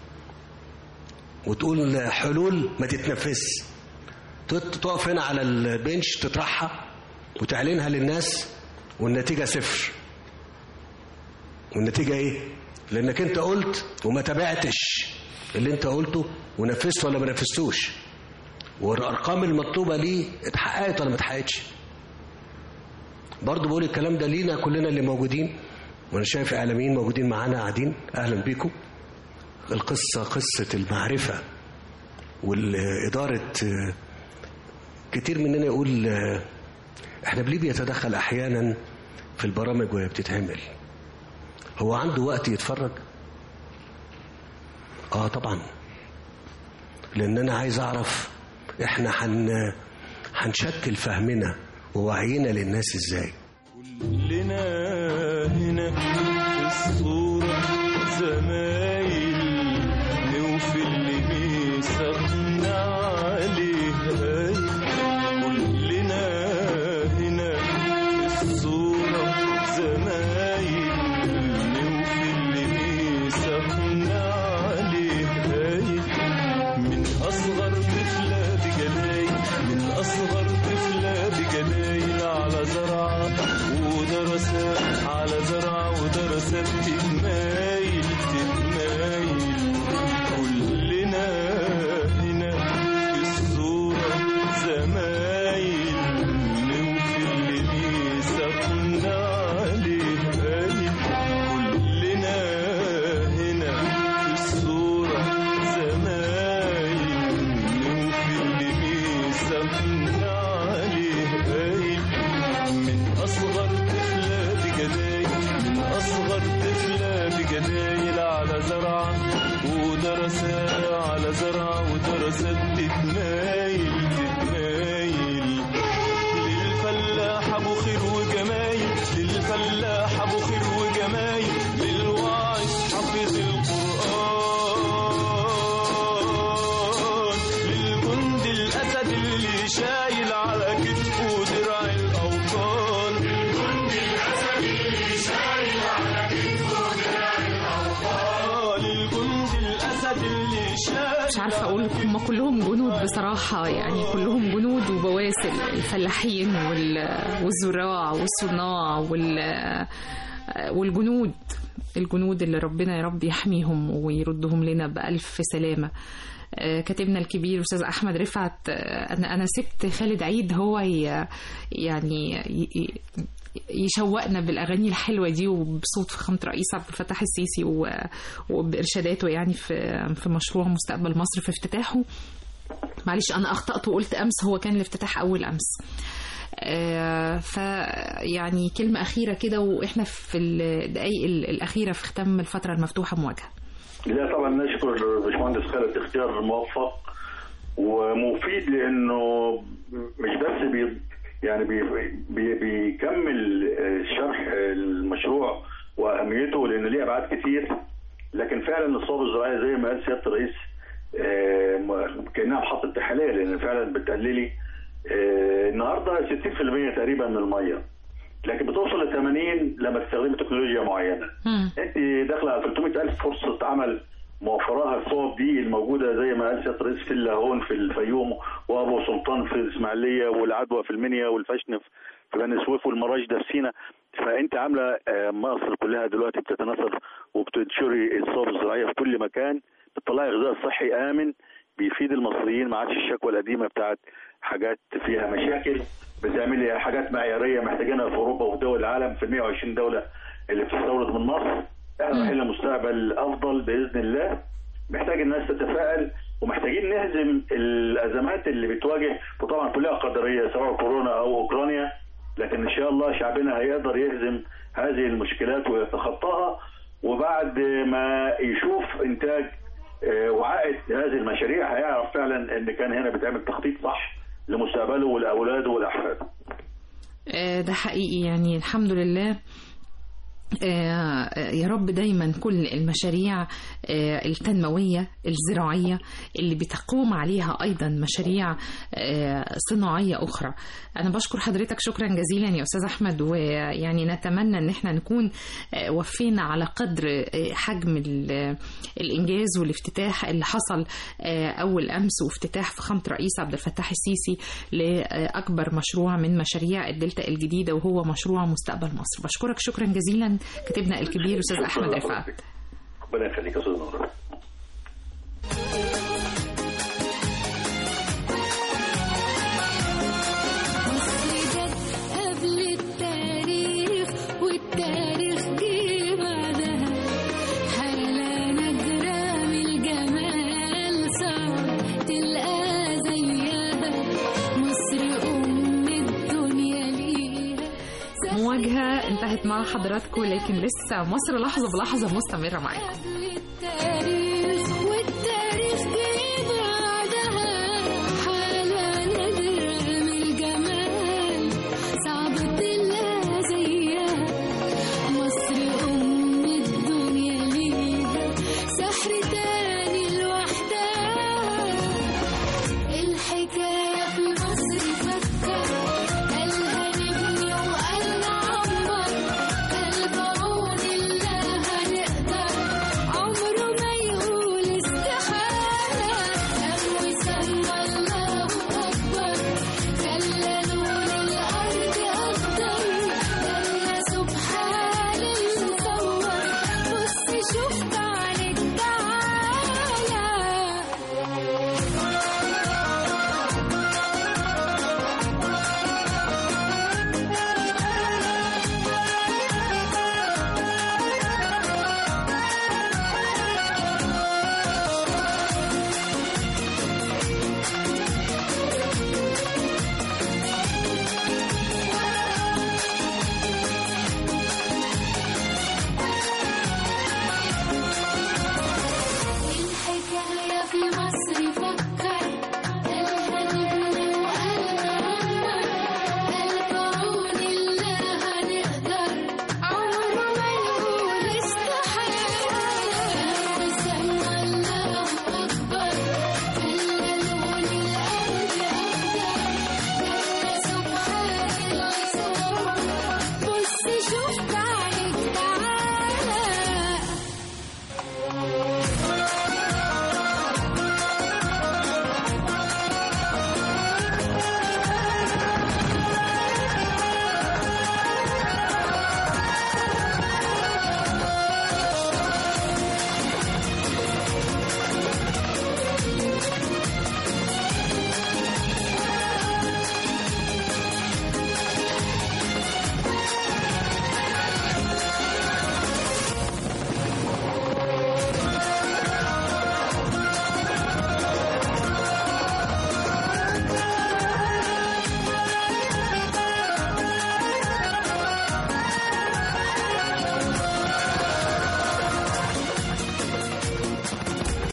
وتقول حلول ما تتنفذش تت- تقف هنا على البنش تطرحها وتعلنها للناس والنتيجة صفر والنتيجة ايه لانك انت قلت وما تابعتش اللي انت قلته ونفذته ولا ما نفذتوش والارقام المطلوبة ليه اتحققت ولا ما اتحققتش برضه بقول الكلام ده لينا كلنا اللي موجودين وانا شايف اعلاميين موجودين معانا قاعدين اهلا بيكم القصة قصة المعرفة والإدارة كتير مننا يقول احنا ليه بيتدخل احيانا في البرامج وهي بتتعمل هو عنده وقت يتفرج اه طبعا لان انا عايز اعرف احنا حن هنشكل فهمنا ووعينا للناس ازاي كلنا هنا في الصورة زمايل نوفي اللي ميثاقنا عليها كلنا هنا في الصورة زمايل نوفي اللي ميثاقنا عليها من أصغر طفلة بجلايل من أصغر طفلة بجلايل على زرعة ودرسات على زرعة ودرسات تتمايل تتمايل كلنا هنا في الصورة زمايل نوفي اللي ميثاقنا عليه قايل كلنا هنا في الصورة زمايل نوفي اللي ميثاقنا عليه قايل من أصغر طفلة بجدايل من أصغر طفلة بجدايل على زرعة ودرسات على زرعة ودرسات تتمايل تتمايل للفلاح أبو خير وجمايل للفلاح أبو خير وجمايل للواعظ حافظ القرآن للجند الأسد اللي شايل على كتفه درع الأوطان للجند الأسد اللي شايل على كتفه درع الأوطان للجند الأسد اللي شايل مش عارفه اقول هم كلهم جنود بصراحه يعني كلهم جنود وبواسل الفلاحين وال- والزراع والصناع وال والجنود الجنود اللي ربنا يا رب يحميهم ويردهم لنا بألف سلامة آه، كاتبنا الكبير أستاذ أحمد رفعت آه، أنا أنا سبت خالد عيد هو ي- يعني ي- ي- يشوقنا بالأغاني الحلوة دي وبصوت فخامة رئيس عبد الفتاح السيسي و- وبإرشاداته يعني في في مشروع مستقبل مصر في افتتاحه معلش أنا أخطأت وقلت أمس هو كان الافتتاح أول أمس آه، فيعني كلمة أخيرة كده وإحنا في الدقايق ال- الأخيرة في ختام الفترة المفتوحة مواجهة لا طبعا نشكر الباشمهندس خالد اختيار موفق ومفيد لانه مش بس بي يعني بي بي بيكمل شرح المشروع واهميته لان ليه ابعاد كتير لكن فعلا الصوب الزراعيه زي ما قال سياده الرئيس آه، كانها محطه تحليه لان فعلا بتقللي آه، النهارده 60% تقريبا من الميه لكن بتوصل ل 80 لما تستخدمي تكنولوجيا معينه انت داخله على 300 الف فرصه عمل موفراها الصوب دي الموجوده زي ما قال سياده الرئيس في اللاهون في الفيوم وابو سلطان في الاسماعيليه والعدوى في المنيا والفشن في في بني سويف والمراجده في سينا فانت عامله آه، مصر كلها دلوقتي بتتناثر وبتنشري الصوب الزراعيه في كل مكان بتطلعي غذاء صحي امن بيفيد المصريين ما عادش الشكوى القديمه بتاعت حاجات فيها مشاكل بتعملي حاجات معياريه محتاجينها في اوروبا وفي دول العالم في 120 دوله اللي بتستورد من مصر احنا رايحين لمستقبل افضل باذن الله محتاج الناس تتفائل ومحتاجين نهزم الازمات اللي بتواجه وطبعا كلها قدريه سواء كورونا او اوكرانيا لكن ان شاء الله شعبنا هيقدر يهزم هذه المشكلات ويتخطاها وبعد ما يشوف انتاج آه، وعائد هذه المشاريع هيعرف فعلا ان كان هنا بتعمل تخطيط صح لمستقبله ولاولاده ولاحفاده آه، ده حقيقي يعني الحمد لله آه، يا رب دايما كل المشاريع آه، التنموية الزراعية اللي بتقوم عليها أيضا مشاريع آه، صناعية أخرى أنا بشكر حضرتك شكرا جزيلا يا أستاذ أحمد ويعني نتمنى أن احنا نكون آه، وفينا على قدر آه، حجم ال- الإنجاز والافتتاح اللي حصل آه، أول أمس وافتتاح فخامة رئيس عبد الفتاح السيسي لأكبر مشروع من مشاريع الدلتا الجديدة وهو مشروع مستقبل مصر بشكرك شكرا جزيلا كاتبنا الكبير استاذ احمد رفعت ربنا يخليك يا استاذ نور قبل التاريخ والتاريخ جه بعدها حالة نادرة من الجمال صعب تلقى زيها مصر أم الدنيا ليها مواجهه انتهت مع حضراتكم لكن لسه مصر لحظه بلحظه مستمره معاكم التاريخ